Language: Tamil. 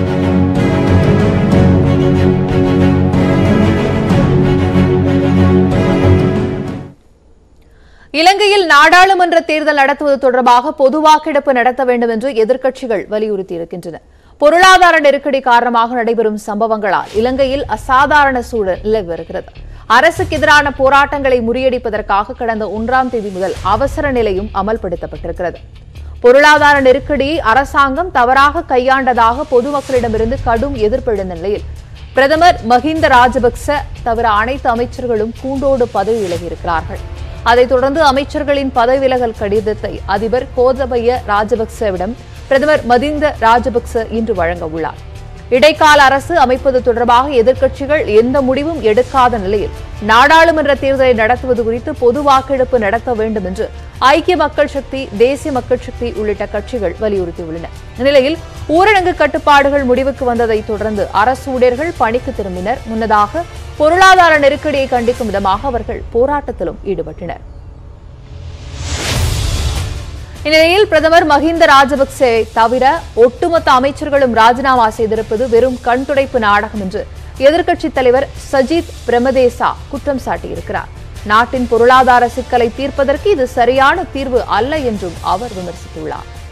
இலங்கையில் நாடாளுமன்ற தேர்தல் நடத்துவது தொடர்பாக பொது வாக்கெடுப்பு நடத்த வேண்டும் என்று எதிர்க்கட்சிகள் வலியுறுத்தியிருக்கின்றன பொருளாதார நெருக்கடி காரணமாக நடைபெறும் சம்பவங்களால் இலங்கையில் அசாதாரண சூழல் நிலவி வருகிறது அரசுக்கு எதிரான போராட்டங்களை முறியடிப்பதற்காக கடந்த ஒன்றாம் தேதி முதல் அவசர நிலையும் அமல்படுத்தப்பட்டிருக்கிறது பொருளாதார நெருக்கடியை அரசாங்கம் தவறாக கையாண்டதாக பொதுமக்களிடமிருந்து கடும் எதிர்ப்பு எழுந்த நிலையில் பிரதமர் மஹிந்த ராஜபக்ச தவிர அனைத்து அமைச்சர்களும் கூண்டோடு பதவி விலகியிருக்கிறார்கள் அதைத் தொடர்ந்து அமைச்சர்களின் பதவி விலகல் கடிதத்தை அதிபர் கோதபய ராஜபக்சவிடம் பிரதமர் மதிந்த ராஜபக்ச இன்று வழங்க உள்ளார் இடைக்கால அரசு அமைப்பது தொடர்பாக எதிர்க்கட்சிகள் எந்த முடிவும் எடுக்காத நிலையில் நாடாளுமன்ற தேர்தலை நடத்துவது குறித்து பொது வாக்கெடுப்பு நடத்த வேண்டும் என்று ஐக்கிய மக்கள் சக்தி தேசிய மக்கள் சக்தி உள்ளிட்ட கட்சிகள் வலியுறுத்தியுள்ளன இந்நிலையில் ஊரடங்கு கட்டுப்பாடுகள் முடிவுக்கு வந்ததை தொடர்ந்து அரசு ஊழியர்கள் பணிக்கு திரும்பினர் முன்னதாக பொருளாதார நெருக்கடியை கண்டிக்கும் விதமாக அவர்கள் போராட்டத்திலும் ஈடுபட்டனர் இந்நிலையில் பிரதமர் மஹிந்த ராஜபக்சே தவிர ஒட்டுமொத்த அமைச்சர்களும் ராஜினாமா செய்திருப்பது வெறும் கண்துடைப்பு நாடகம் என்று எதிர்க்கட்சித் தலைவர் சஜித் பிரமதேசா குற்றம் சாட்டியிருக்கிறார் நாட்டின் பொருளாதார சிக்கலை தீர்ப்பதற்கு இது சரியான தீர்வு அல்ல என்றும் அவர் விமர்சித்துள்ளார்